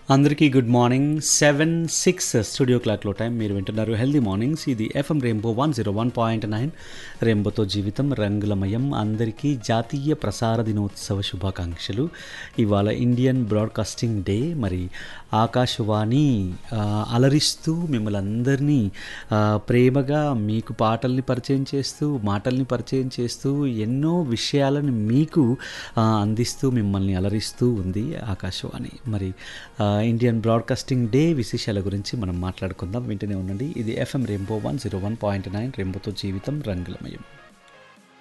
అందరికీ good morning seven six studio క్లాక్లో time మీరు వింటున్నారు హెల్దీ మార్నింగ్స్ ఇది FM rainbow one zero one point nine రెయిన్బోతో జీవితం రంగులమయం అందరికీ జాతీయ ప్రసార దినోత్సవ శుభాకాంక్షలు ఇవాళ ఇండియన్ బ్రాడ్కాస్టింగ్ డే మరి ఆకాశవాణి ఆ, అలరిస్తూ మిమ్మల్ని అందరినీ ఆ, ప్రేమగా మీకు పాటల్ని పరిచయం చేస్తూ మాటల్ని పరిచయం చేస్తూ ఎన్నో విషయాలను మీకు ఆ, అందిస్తూ మిమ్మల్ని అలరిస్తూ ఉంది ఆకాశవాణి మరి ఆ, ఇండియన్ బ్రాడ్కాస్టింగ్ డే విశేషాల గురించి మనం మాట్లాడుకుందాం వింటూనే ఉండండి ఇది FM rainbow one zero one point nine రెయిన్బోతో జీవితం రంగులమయం